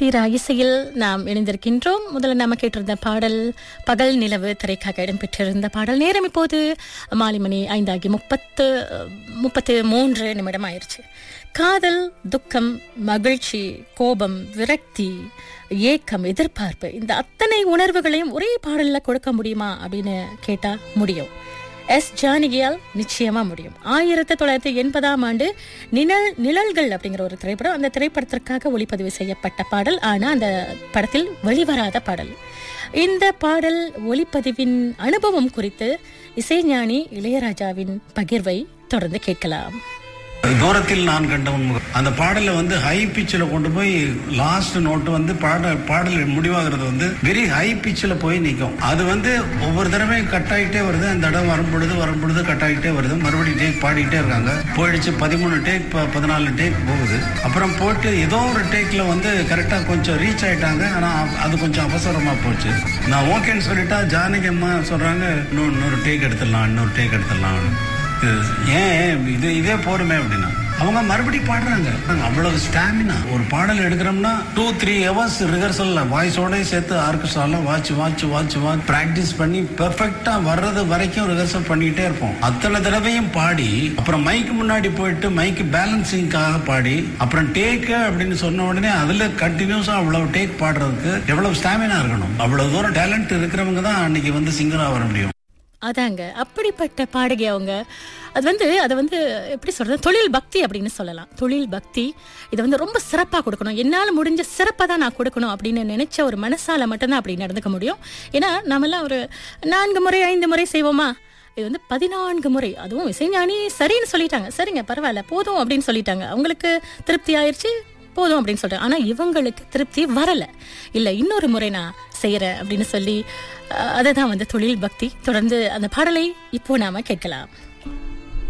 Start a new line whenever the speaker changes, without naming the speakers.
தீரா இசையில் நாம் இணைந்திருக்கின்றோம் முதல்ல நாம கேட்டிருந்த பாடல் பகல் நிலவு திரைக்காக இடம்பெற்றிருந்த பாடல் நேரம் இப்போது மாலை மணி ஐந்தாகி முப்பத்து முப்பத்து மூன்று நிமிடம் ஆயிருச்சு காதல் துக்கம் மகிழ்ச்சி கோபம் விரக்தி ஏக்கம் எதிர்பார்ப்பு இந்த அத்தனை உணர்வுகளையும் ஒரே பாடல்ல கொடுக்க முடியுமா அப்படின்னு கேட்டா முடியும் எஸ் ஜானகியால் நிச்சயமா முடியும் ஆயிரத்தி தொள்ளாயிரத்தி எண்பதாம் ஆண்டு நிழல் நிழல்கள் அப்படிங்கிற ஒரு திரைப்படம் அந்த திரைப்படத்திற்காக ஒளிப்பதிவு செய்யப்பட்ட பாடல் ஆனா அந்த படத்தில் வெளிவராத பாடல் இந்த பாடல் ஒளிப்பதிவின் அனுபவம் குறித்து இசைஞானி இளையராஜாவின் பகிர்வை தொடர்ந்து கேட்கலாம்
தூரத்தில் நான் கண்ட உன்முகம் அந்த பாடலை வந்து ஹை பிச்சில் கொண்டு போய் லாஸ்ட் நோட்டு வந்து பாட பாடல் முடிவாகிறது வந்து வெரி ஹை பிச்சில் போய் நிற்கும் அது வந்து ஒவ்வொரு தடவையும் கட் ஆகிட்டே வருது அந்த இடம் வரும்பொழுது வரும்பொழுது கட் ஆகிட்டே வருது மறுபடியும் டேக் பாடிக்கிட்டே இருக்காங்க போயிடுச்சு பதிமூணு டேக் பதினாலு டேக் போகுது அப்புறம் போட்டு ஏதோ ஒரு டேக்ல வந்து கரெக்டாக கொஞ்சம் ரீச் ஆயிட்டாங்க ஆனால் அது கொஞ்சம் அவசரமாக போச்சு நான் ஓகேன்னு சொல்லிட்டா ஜானகி அம்மா சொல்றாங்க இன்னும் இன்னொரு டேக் எடுத்துடலாம் இன்னொரு டேக் எடுத்துடலாம் ஏன் இது இதே போருமே அப்படின்னா அவங்க மறுபடியும் பாடுறாங்க அவ்வளவு ஸ்டாமினா ஒரு பாடல் எடுக்கிறோம்னா டூ த்ரீ ஹவர்ஸ் ரிஹர்சல்ல வாய்ஸோட சேர்த்து ஆர்கெஸ்ட்ராலாம் watch watch watch watch practice பண்ணி பெர்ஃபெக்டா வர்றது வரைக்கும் ரிஹர்சல் பண்ணிட்டே இருப்போம் அத்தனை தடவையும் பாடி அப்புறம் மைக்கு முன்னாடி போயிட்டு மைக்கு பேலன்சிங்காக பாடி அப்புறம் டேக் அப்படின்னு சொன்ன உடனே அதுல கண்டினியூஸா அவ்வளவு டேக் பாடுறதுக்கு எவ்வளவு ஸ்டாமினா இருக்கணும் அவ்வளவு தூரம் டேலண்ட் இருக்கிறவங்க தான் அன்னைக்கு வந்து சிங்கரா வர முடியும்
அதாங்க அப்படிப்பட்ட பாடகி அவங்க அது வந்து அதை வந்து எப்படி சொல்றது தொழில் பக்தி அப்படின்னு சொல்லலாம் தொழில் பக்தி இதை வந்து ரொம்ப சிறப்பாக கொடுக்கணும் என்னால் முடிஞ்ச சிறப்பாக தான் நான் கொடுக்கணும் அப்படின்னு நினைச்ச ஒரு மனசால மட்டும்தான் அப்படி நடந்துக்க முடியும் ஏன்னா நம்மெல்லாம் ஒரு நான்கு முறை ஐந்து முறை செய்வோமா இது வந்து பதினான்கு முறை அதுவும் இசைஞானி சரின்னு சொல்லிட்டாங்க சரிங்க பரவாயில்ல போதும் அப்படின்னு சொல்லிட்டாங்க அவங்களுக்கு திருப்தி ஆயிடுச்சு போதும் அப்படின்னு சொல்றேன் ஆனா இவங்களுக்கு திருப்தி வரல இல்ல இன்னொரு முறை நான் செய்யறேன் அப்படின்னு சொல்லி அதை தான் வந்து தொழில் பக்தி தொடர்ந்து அந்த பாடலை இப்போ நாம கேட்கலாம்